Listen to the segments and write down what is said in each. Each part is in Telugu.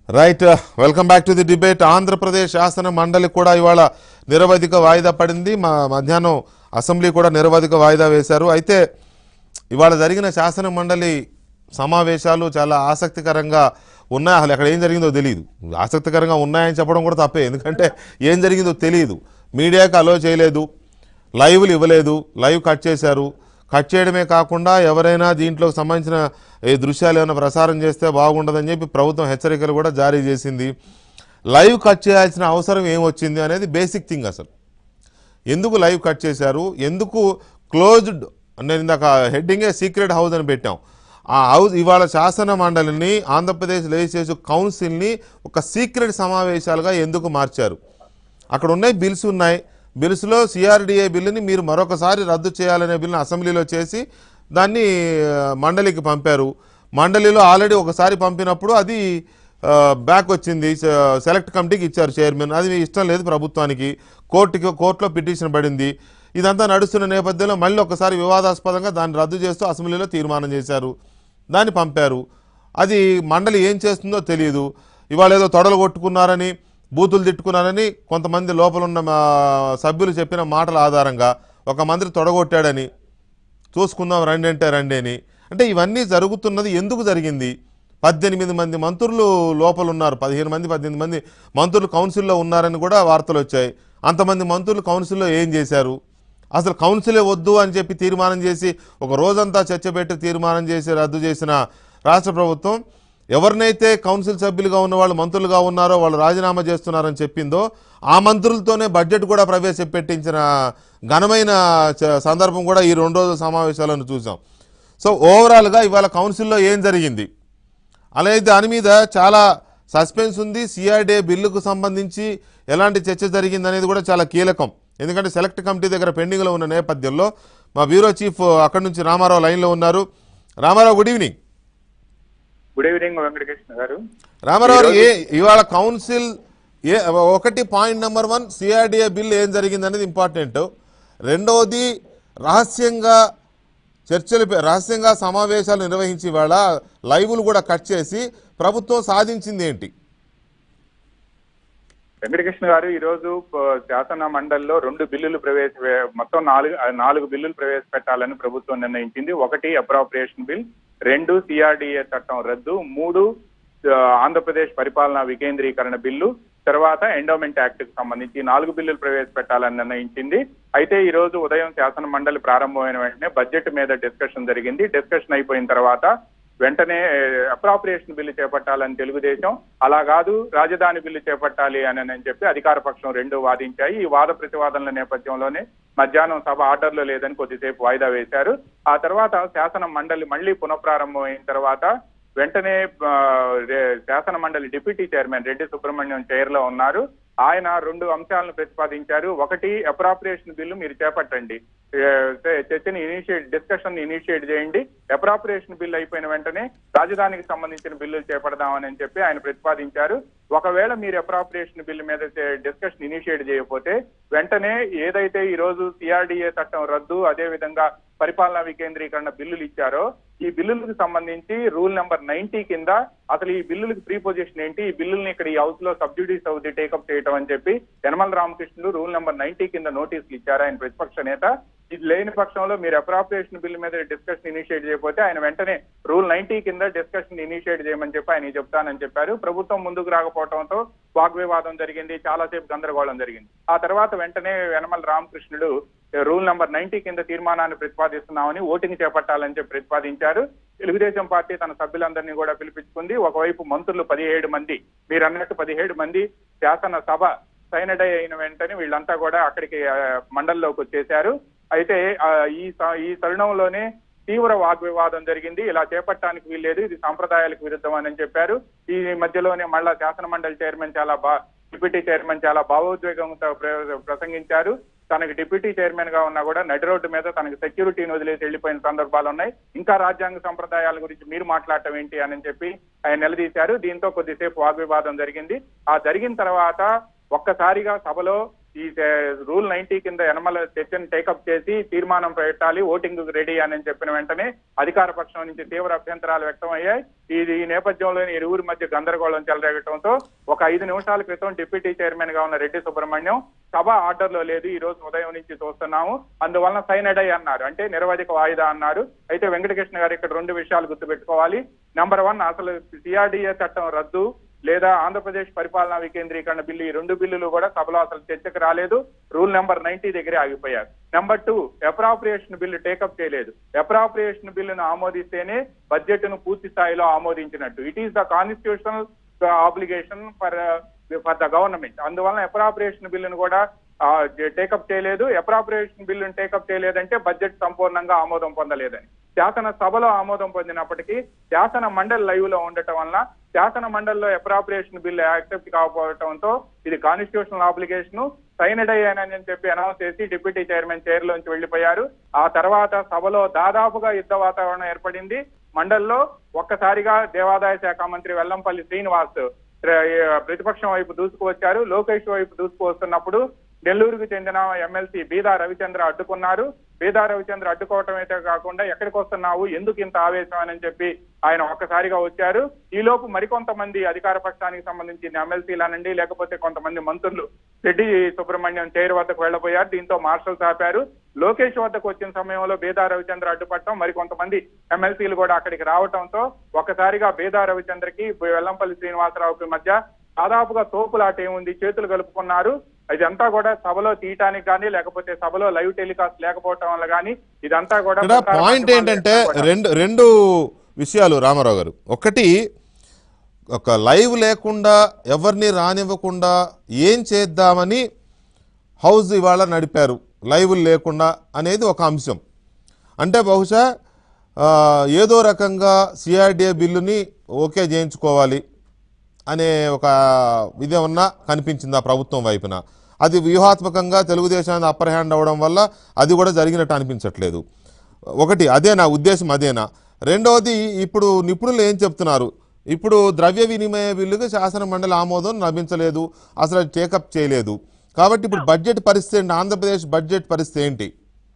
Right welcome back to the debate Andhra Pradesh శాసన మండలి కూడా ఇవాళ నిరవధిక వాయిదా పడింది మా మధ్యాహ్నం అసెంబ్లీ కూడా నిరవధిక వాయిదా వేశారు అయితే ఇవాళ జరిగిన శాసన మండలి సమావేశాలు చాలా ఆసక్తికరంగా ఉన్నాయి అసలు అక్కడ ఏం జరిగిందో తెలియదు ఆసక్తికరంగా ఉన్నాయని చెప్పడం కూడా తప్పే ఎందుకంటే ఏం జరిగిందో తెలియదు మీడియాకి అలో చేయలేదు లైవ్లు ఇవ్వలేదు లైవ్ కట్ చేశారు కట్ చేయడమే కాకుండా ఎవరైనా దీంట్లోకి సంబంధించిన ఏ దృశ్యాలు ఏమైనా ప్రసారం చేస్తే బాగుండదని చెప్పి ప్రభుత్వం హెచ్చరికలు కూడా జారీ చేసింది లైవ్ కట్ చేయాల్సిన అవసరం ఏమొచ్చింది అనేది బేసిక్ థింగ్ అసలు ఎందుకు లైవ్ కట్ చేశారు ఎందుకు క్లోజ్డ్ నేను ఇందాక హెడ్డింగే సీక్రెట్ హౌస్ అని పెట్టాం ఆ హౌస్ ఇవాళ శాసన మండలిని ఆంధ్రప్రదేశ్ లెజిస్లేటివ్ కౌన్సిల్ని ఒక సీక్రెట్ సమావేశాలుగా ఎందుకు మార్చారు అక్కడ ఉన్నాయి బిల్స్ ఉన్నాయి బిల్స్లో సిఆర్డిఏ బిల్లుని మీరు మరొకసారి రద్దు చేయాలనే బిల్లుని అసెంబ్లీలో చేసి దాన్ని ఆ, మండలికి పంపారు మండలిలో ఆల్రెడీ ఒకసారి పంపినప్పుడు అది ఆ, బ్యాక్ వచ్చింది స- సెలెక్ట్ కమిటీకి ఇచ్చారు చైర్మన్ అది మీ ఇష్టం లేదు ప్రభుత్వానికి కోర్టుకి కోర్టులో పిటిషన్ పడింది ఇదంతా నడుస్తున్న నేపథ్యంలో మళ్ళీ ఒకసారి వివాదాస్పదంగా దాన్ని రద్దు చేస్తూ అసెంబ్లీలో తీర్మానం చేశారు దాన్ని పంపారు అది మండలి ఏం చేస్తుందో తెలియదు ఇవాళ ఏదో తొడలు కొట్టుకున్నారని బూతులు తిట్టుకున్నారని కొంతమంది లోపల ఉన్న మా సభ్యులు చెప్పిన మాటల ఆధారంగా ఒక మంత్రి తొడగొట్టాడని చూసుకుందాం రండి అంటే రండి అని అంటే ఇవన్నీ జరుగుతున్నది ఎందుకు జరిగింది పద్దెనిమిది మంది మంత్రులు లోపల ఉన్నారు పదిహేను మంది పద్దెనిమిది మంది మంత్రులు కౌన్సిల్లో ఉన్నారని కూడా వార్తలు వచ్చాయి అంతమంది మంత్రులు కౌన్సిల్లో ఏం చేశారు అసలు కౌన్సిలే వద్దు అని చెప్పి తీర్మానం చేసి ఒక రోజంతా చర్చ పెట్టి తీర్మానం చేసి రద్దు చేసిన రాష్ట్ర ప్రభుత్వం ఎవరినైతే కౌన్సిల్ సభ్యులుగా ఉన్న వాళ్ళు మంత్రులుగా ఉన్నారో వాళ్ళు రాజీనామా చేస్తున్నారని చెప్పిందో ఆ మంత్రులతోనే బడ్జెట్ కూడా ప్రవేశపెట్టించిన ఘనమైన చ- సందర్భం కూడా ఈ రెండు రోజుల సమావేశాలను చూసాం సో ఓవరాల్గా ఇవాళ కౌన్సిల్లో ఏం జరిగింది అలాగే దాని మీద చాలా సస్పెన్స్ ఉంది సిఆర్డీఏ బిల్లుకు సంబంధించి ఎలాంటి చర్చ జరిగింది అనేది కూడా చాలా కీలకం ఎందుకంటే సెలెక్ట్ కమిటీ దగ్గర పెండింగ్లో ఉన్న నేపథ్యంలో మా బ్యూరో చీఫ్ అక్కడి నుంచి రామారావు లైన్లో ఉన్నారు Ramarao good evening good evening Venkatakrishna గారు రామారావు గారు, ఏ ఇవాళ కౌన్సిల్ ఏ ఒకటి point number one CRDA bill ఏం జరిగింది అనేది ఇంపార్టెంట్ రెండవది రహస్యంగా చర్చలు పె- రహస్యంగా సమావేశాలు నిర్వహించి ఇవాళ లైవ్లు కూడా కట్ చేసి ప్రభుత్వం సాధించింది ఏంటి వెంకటకృష్ణ గారు ఈ రోజు ప- శాసన మండలిలో రెండు బిల్లులు ప్రవేశ మొత్తం నాలుగు నాలుగు బిల్లులు ప్రవేశపెట్టాలని ప్రభుత్వం నిర్ణయించింది ఒకటి అప్రాప్రియేషన్ బిల్ రెండు సిఆర్డిఏ చట్టం రద్దు మూడు ఆ, ఆంధ్రప్రదేశ్ పరిపాలనా వికేంద్రీకరణ బిల్లు తర్వాత ఎండోమెంట్ యాక్ట్ కు సంబంధించి నాలుగు బిల్లులు ప్రవేశపెట్టాలని నిర్ణయించింది అయితే ఈ రోజు ఉదయం శాసన మండలి ప్రారంభమైన వెంటనే బడ్జెట్ మీద డిస్కషన్ జరిగింది డిస్కషన్ అయిపోయిన తర్వాత వెంటనే అప్రాప్రియేషన్ బిల్లు చేపట్టాలని తెలుగుదేశం అలా కాదు రాజధాని బిల్లు చేపట్టాలి అని అని చెప్పి అధికార పక్షం రెండు వాదించాయి ఈ వాద ప్రతివాదనల నేపథ్యంలోనే మధ్యాహ్నం సభ ఆర్డర్లో లేదని కొద్దిసేపు వాయిదా వేశారు ఆ తర్వాత శాసన మండలి మళ్ళీ పునఃప్రారంభం అయిన తర్వాత వెంటనే ఆ, రే- శాసన మండలి deputy chairman Reddy Subrahmanyam chair లో ఉన్నారు ఆయన రెండు అంశాలను ప్రతిపాదించారు ఒకటి అప్రాప్రియేషన్ బిల్లు మీరు చేపట్టండి ఏ, చ- చర్చని ఇనిషియేట్ డిస్కషన్ ఇనిషియేట్ చేయండి అప్రాప్రియేషన్ బిల్ అయిపోయిన వెంటనే రాజధానికి సంబంధించిన బిల్లులు చేపడదామని చెప్పి ఆయన ప్రతిపాదించారు ఒకవేళ మీరు అప్రాప్రియేషన్ బిల్లు మీద డిస్కషన్ ఇనిషియేట్ చేయకపోతే వెంటనే ఏదైతే ఈ రోజు సిఆర్డిఏ చట్టం రద్దు అదే విధంగా పరిపాలనా వికేంద్రీకరణ బిల్లులు ఇచ్చారో ఈ బిల్లులకు సంబంధించి రూల్ నెంబర్ నైన్టీ కింద అసలు ఈ బిల్లులకు ప్రీ పొజిషన్ ఏంటి ఈ బిల్లుల్ని ఇక్కడ ఈ హౌస్ లో సబ్సిడీస్ అవుతుంది టేకప్ చేయటం అని చెప్పి Yanamala Ramakrishnudu rule number ninety కింద నోటీసులు ఇచ్చారు ఆయన ప్రతిపక్ష నేత ఇది లేని పక్షంలో మీరు అప్రాప్రియేషన్ బిల్లు మీద డిస్కషన్ ఇనిషియేట్ చేయకపోతే ఆయన వెంటనే రూల్ నైన్టీ కింద డిస్కషన్ ఇనిషియేట్ చేయమని చెప్పి ఆయన చెప్తానని చెప్పారు ప్రభుత్వం ముందుకు రాకపోవడంతో వాగ్వివాదం జరిగింది చాలాసేపు గందరగోళం జరిగింది ఆ తర్వాత వెంటనే Yanamala Ramakrishnudu rule number ninety కింద తీర్మానాన్ని ప్రతిపాదిస్తున్నామని ఓటింగ్ చేపట్టాలని చెప్పి ప్రతిపాదించారు తెలుగుదేశం పార్టీ తన సభ్యులందరినీ కూడా పిలిపించుకుంది ఒకవైపు మంత్రులు పదిహేడు మంది మీరు అన్నట్టు పదిహేడు మంది శాసన సభ సైనడై అయిన వెంటనే వీళ్ళంతా కూడా అక్కడికి ఆ, మండలిలోకి వచ్చేశారు అయితే ఆ, ఈ స- ఈ తరుణంలోనే తీవ్ర వాగ్వివాదం జరిగింది ఇలా చేపట్టడానికి వీల్లేదు ఇది సాంప్రదాయాలకు విరుద్ధం అని చెప్పారు ఈ మధ్యలోనే మళ్ళా శాసన మండలి చైర్మన్ చాలా బా డిప్యూటీ చైర్మన్ చాలా భావోద్వేగంతో ప్ర- ప్రసంగించారు తనకి డిప్యూటీ చైర్మన్ గా ఉన్నా కూడా నడి రోడ్డు మీద తనకి సెక్యూరిటీని వదిలేసి వెళ్ళిపోయిన సందర్భాలు ఉన్నాయి ఇంకా రాజ్యాంగ సంప్రదాయాల గురించి మీరు మాట్లాడటం ఏంటి అని చెప్పి ఆయన నిలదీశారు దీంతో కొద్దిసేపు వాగ్వివాదం జరిగింది ఆ జరిగిన తర్వాత ఒక్కసారిగా సభలో ఈ రూల్ నైన్టీ కింద యనమల చర్చను టేకప్ చేసి తీర్మానం పెట్టాలి ఓటింగ్ రెడీ అని చెప్పిన వెంటనే అధికార పక్షం నుంచి తీవ్ర అభ్యంతరాలు వ్యక్తం అయ్యాయి ఇది ఈ నేపథ్యంలో ఇరువురి మధ్య గందరగోళం చెలరేగటంతో ఒక ఐదు నిమిషాల క్రితం డిప్యూటీ చైర్మన్ గా ఉన్న రెడ్డి సుబ్రహ్మణ్యం సభ ఆర్డర్ లో లేదు ఈ రోజు ఉదయం నుంచి చూస్తున్నాము అందువలన సైనడై అన్నారు అంటే నిరవధిక వాయిదా అన్నారు అయితే వెంకటకృష్ణ గారు ఇక్కడ రెండు విషయాలు గుర్తుపెట్టుకోవాలి నంబర్ వన్ అసలు సిఆర్డిఏ చట్టం రద్దు లేదా ఆంధ్రప్రదేశ్ పరిపాలనా వికేంద్రీకరణ బిల్లు ఈ రెండు బిల్లులు కూడా సభలో అసలు చర్చకు రాలేదు రూల్ నెంబర్ నైన్టీ దగ్గరే ఆగిపోయారు number two appropriation bill take up చేయలేదు అప్రాప్రియేషన్ బిల్లును ఆమోదిస్తేనే బడ్జెట్ ను పూర్తి స్థాయిలో ఆమోదించినట్టు it is the constitutional obligation for for the government అందువలన అప్రాప్రియేషన్ బిల్లును కూడా టేకప్ చేయలేదు అప్రాప్రియేషన్ బిల్లును టేకప్ చేయలేదంటే బడ్జెట్ సంపూర్ణంగా ఆమోదం పొందలేదని శాసన సభలో ఆమోదం పొందినప్పటికీ శాసన మండలి లైవ్ లో ఉండటం వలన శాసన మండలిలో అప్రాప్రియేషన్ బిల్లు యాక్సెప్ట్ కాకపోవడంతో ఇది కాన్స్టిట్యూషనల్ ఆబ్లిగేషన్ సైనడ్ అయ్యానని చెప్పి అనౌన్స్ చేసి డిప్యూటీ చైర్మన్ చైర్ లోంచి వెళ్లిపోయారు ఆ తర్వాత సభలో దాదాపుగా యుద్ధ వాతావరణం ఏర్పడింది మండలిలో ఒక్కసారిగా దేవాదాయ శాఖ మంత్రి వెల్లంపల్లి శ్రీనివాస్ ప్రతిపక్షం వైపు దూసుకువచ్చారు లోకేష్ వైపు దూసుకువస్తున్నప్పుడు నెల్లూరుకు చెందిన ఎమ్మెల్సీ బీదా రవిచంద్ర అడ్డుకున్నారు బీదా రవిచంద్ర అడ్డుకోవటమైతే కాకుండా ఎక్కడికి వస్తున్నావు ఎందుకు ఇంత ఆవేశం అని చెప్పి ఆయన ఒక్కసారిగా వచ్చారు ఈ లోపు మరికొంతమంది అధికార పక్షానికి సంబంధించిన ఎమ్మెల్సీలనండి లేకపోతే కొంతమంది మంత్రులు రెడ్డి సుబ్రహ్మణ్యం చైర్ వద్దకు వెళ్లబోయారు దీంతో మార్షల్స్ ఆపారు లోకేష్ వద్దకు వచ్చిన సమయంలో బేదా రవిచంద్ర అడ్డుపట్టడం మరి కొంతమంది ఎమ్మెల్సీలు కూడా అక్కడికి రావడంతో ఒక్కసారిగా బేదా రవిచంద్రకి వెల్లంపల్లి శ్రీనివాసరావుకి మధ్య దాదాపుగా తోపులాట ఏముంది చేతులు కలుపుకున్నారు ఇదంతా కూడా సభలో తీయటానికి కానీ లేకపోతే సభలో లైవ్ టెలికాస్ట్ లేకపోవటం వల్ల కానీ ఇదంతా కూడా ఇక్కడ పాయింట్ ఏంటంటే రెండు రెండు విషయాలు రామారావు గారు ఒకటి ఒక లైవ్ లేకుండా ఎవరిని రానివ్వకుండా ఏం చేద్దామని హౌస్ ఇవాళ నడిపారు లైవ్ లేకుండా అనేది ఒక అంశం అంటే బహుశా ఆ, ఏదో రకంగా సిఆర్డిఏ బిల్లుని ఓకే చేయించుకోవాలి అనే ఒక ఇదేమన్నా కనిపించిందా ప్రభుత్వం వైపున అది వ్యూహాత్మకంగా తెలుగుదేశానికి అప్పర్ హ్యాండ్ అవ్వడం వల్ల అది కూడా జరిగినట్టు అనిపించట్లేదు ఒకటి అదే నా ఉద్దేశం అదేనా రెండవది ఇప్పుడు నిపుణులు ఏం చెప్తున్నారు ఇప్పుడు ద్రవ్య వినిమయ బిల్లుకి శాసన మండలి ఆమోదం లభించలేదు అసలు అది టేకప్ చేయలేదు కాబట్టి ఇప్పుడు బడ్జెట్ పరిస్థితి ఏంటి ఆంధ్రప్రదేశ్ బడ్జెట్ పరిస్థితి ఏంటి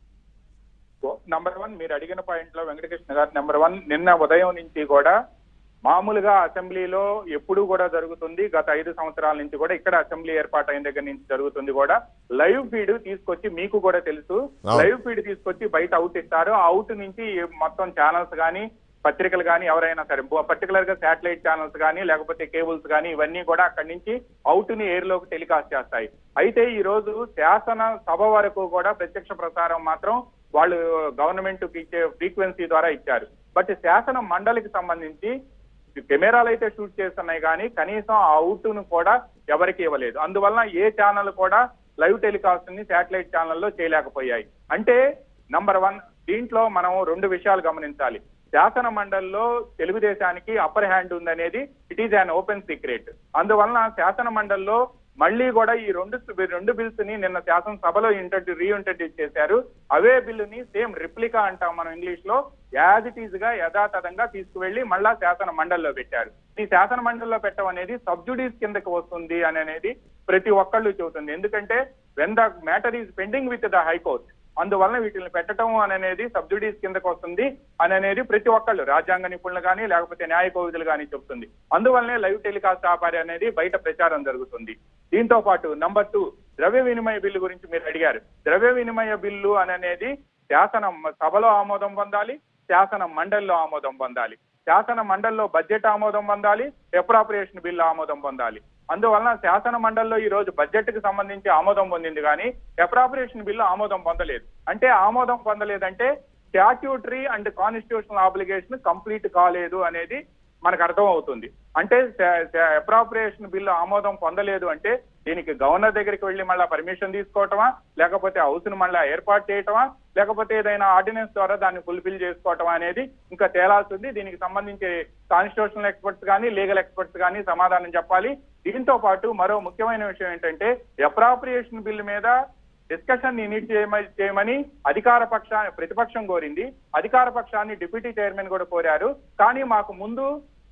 నంబర్ వన్ మీరు అడిగిన పాయింట్ లో వెంకటకృష్ణ గారు నెంబర్ వన్ నిన్న ఉదయం నుంచి కూడా మామూలుగా అసెంబ్లీలో ఎప్పుడు కూడా జరుగుతుంది గత ఐదు సంవత్సరాల నుంచి కూడా ఇక్కడ అసెంబ్లీ ఏర్పాటు అయిన దగ్గర నుంచి జరుగుతుంది కూడా లైవ్ ఫీడ్ తీసుకొచ్చి మీకు కూడా తెలుసు అవును. లైవ్ ఫీడ్ తీసుకొచ్చి బయట అవుట్ ఇస్తారు ఆ అవుట్ నుంచి మొత్తం ఛానల్స్ కానీ పత్రికలు కానీ ఎవరైనా సరే పర్టికులర్ గా శాటిలైట్ ఛానల్స్ కానీ లేకపోతే కేబుల్స్ కానీ ఇవన్నీ కూడా అక్కడి నుంచి అవుట్ ని ఎయిర్ లోకి టెలికాస్ట్ చేస్తాయి అయితే ఈ రోజు శాసన సభ వరకు కూడా ప్రత్యక్ష ప్రసారం మాత్రం వాళ్ళు గవర్నమెంట్ కి ఇచ్చే ఫ్రీక్వెన్సీ ద్వారా ఇచ్చారు బట్ శాసన మండలికి సంబంధించి కెమెరాలు అయితే షూట్ చేస్తున్నాయి కానీ కనీసం ఆ అవుట్ ను కూడా ఎవరికి ఇవ్వలేదు అందువలన ఏ ఛానల్ కూడా లైవ్ టెలికాస్ట్ ని శాటిలైట్ ఛానల్లో చేయలేకపోయాయి అంటే నంబర్ వన్ దీంట్లో మనం రెండు విషయాలు గమనించాలి శాసన మండలిలో తెలుగుదేశానికి అప్పర్ హ్యాండ్ ఉందనేది it is an open secret అందువలన శాసన మండలిలో మళ్ళీ కూడా ఈ రెండు రెండు బిల్స్ ని నిన్న శాసనసభలో ఇంట్రడ్యూ రీఇంట్రడ్యూస్ చేశారు అవే బిల్లుని సేమ్ రిప్లికా అంటాం మనం ఇంగ్లీష్ లో యాజ్ ఇట్ ఈజ్ గా యథాతథంగా తీసుకువెళ్లి మళ్ళా శాసన మండలిలో పెట్టారు ఈ శాసన మండలిలో పెట్టడం అనేది సబ్జుడీస్ కిందకి వస్తుంది అని అనేది ప్రతి ఒక్కళ్ళు చెబుతుంది ఎందుకంటే when the matter is pending with the high court అందువలన వీటిని పెట్టడం అని అనేది సబ్సిడీస్ కిందకు వస్తుంది అని అనేది ప్రతి ఒక్కళ్ళు రాజ్యాంగ నిపుణులు కానీ లేకపోతే న్యాయ కోవిదులు కానీ చెప్తుంది అందువల్లనే లైవ్ టెలికాస్ట్ ఆపారి అనేది బయట ప్రచారం జరుగుతుంది దీంతో పాటు నంబర్ టూ ద్రవ్య వినిమయ బిల్లు గురించి మీరు అడిగారు ద్రవ్య వినిమయ బిల్లు అని అనేది శాసన సభలో ఆమోదం పొందాలి శాసన మండలిలో ఆమోదం పొందాలి శాసన మండలిలో బడ్జెట్ ఆమోదం పొందాలి అప్రాప్రియేషన్ బిల్లు ఆమోదం పొందాలి అందువలన శాసన మండలిలో ఈ రోజు బడ్జెట్ కి సంబంధించి ఆమోదం పొందింది కానీ అప్రాప్రియేషన్ బిల్లు ఆమోదం పొందలేదు అంటే ఆమోదం పొందలేదంటే statutory and constitutional obligation complete కాలేదు అనేది మనకు అర్థం అవుతుంది అంటే అప్రాప్రియేషన్ బిల్లు ఆమోదం పొందలేదు అంటే దీనికి గవర్నర్ దగ్గరికి వెళ్లి మళ్ళీ పర్మిషన్ తీసుకోవటమా లేకపోతే హౌస్ ను మళ్ళీ ఏర్పాటు చేయటమా లేకపోతే ఏదైనా ఆర్డినెన్స్ ద్వారా దాన్ని ఫుల్ఫిల్ చేసుకోవటమా అనేది ఇంకా తేలాల్సింది దీనికి సంబంధించి కాన్స్టిట్యూషనల్ ఎక్స్పర్ట్స్ కానీ లీగల్ ఎక్స్పర్ట్స్ కానీ సమాధానం చెప్పాలి దీంతో పాటు మరో ముఖ్యమైన విషయం ఏంటంటే అప్రాప్రియేషన్ బిల్లు మీద డిస్కషన్ ఇనిట్ చేయమని చేయమని అధికార పక్షాన్ని ప్రతిపక్షం కోరింది అధికార పక్షాన్ని డిప్యూటీ చైర్మన్ కూడా కోరారు కానీ మాకు ముందు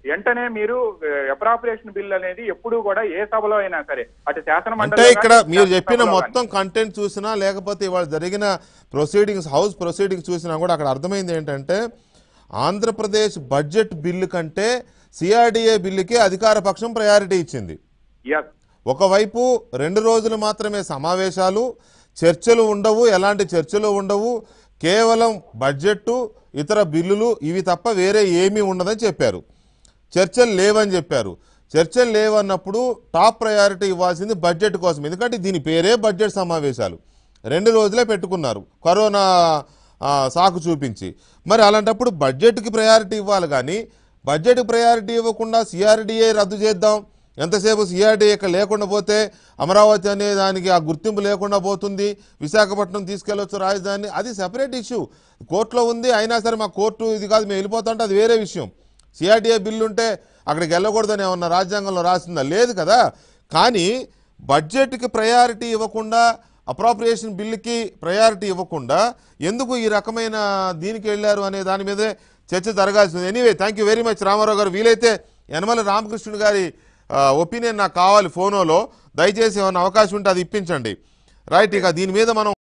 వెంటనే మీరు అప్రాపరేషన్ బిల్ అనేది ఎప్పుడు కూడా ఏ సభలో అయినా సరే అటు శాసన అంటే మండలిలో ఇక్కడ కానీ, మీరు శాసన చెప్పిన సభలో కానీ. మొత్తం కంటెంట్ చూసినా లేకపోతే ఇవాళ జరిగిన ప్రొసీడింగ్స్ హౌస్ ప్రొసీడింగ్స్ చూసినా కూడా అక్కడ అర్థమైంది ఏంటంటే ఆంధ్రప్రదేశ్ బడ్జెట్ బిల్లు కంటే సిఆర్డిఏ బిల్లుకే అధికార పక్షం ప్రయారిటీ ఇచ్చింది Yes. ఒకవైపు రెండు రోజులు మాత్రమే సమావేశాలు చర్చలు ఉండవు ఎలాంటి చర్చలు ఉండవు కేవలం బడ్జెట్ ఇతర బిల్లులు ఇవి తప్ప వేరే ఏమీ ఉండదని చెప్పారు చర్చలు లేవని చెప్పారు చర్చలు లేవన్నప్పుడు టాప్ ప్రయారిటీ ఇవ్వాల్సింది బడ్జెట్ కోసం ఎందుకంటే దీని పేరే బడ్జెట్ సమావేశాలు రెండు రోజులే పెట్టుకున్నారు కరోనా ఆ, సాకు చూపించి మరి అలాంటప్పుడు బడ్జెట్కి ప్రయారిటీ ఇవ్వాలి కానీ బడ్జెట్కి ప్రయారిటీ ఇవ్వకుండా సిఆర్డిఏ రద్దు చేద్దాం ఎంతసేపు సిఆర్డీఏ ఇక్కడ లేకుండా పోతే అమరావతి అనే దానికి ఆ గుర్తింపు లేకుండా పోతుంది విశాఖపట్నం తీసుకెళ్లొచ్చు రాజధాని అది సెపరేట్ ఇష్యూ కోర్టులో ఉంది అయినా సరే మా కోర్టు ఇది కాదు మేము వెళ్ళిపోతుంటే అది వేరే విషయం సిఆర్డీఏ బిల్లు ఉంటే అక్కడికి వెళ్ళకూడదని ఏమన్నా రాజ్యాంగంలో రాసిందా లేదు కదా కానీ బడ్జెట్కి ప్రయారిటీ ఇవ్వకుండా అప్రాప్రియేషన్ బిల్లుకి ప్రయారిటీ ఇవ్వకుండా ఎందుకు ఈ రకమైన దీనికి వెళ్ళారు అనే దాని మీదే చర్చ జరగాల్సింది anyway thank you very much Ramarao గారు వీలైతే యనమల రామకృష్ణుడు గారి ఒపీనియన్ నాకు కావాలి ఫోనోలో దయచేసి ఏమైనా అవకాశం ఉంటే అది ఇప్పించండి రైట్ ఇక దీని మీద మనం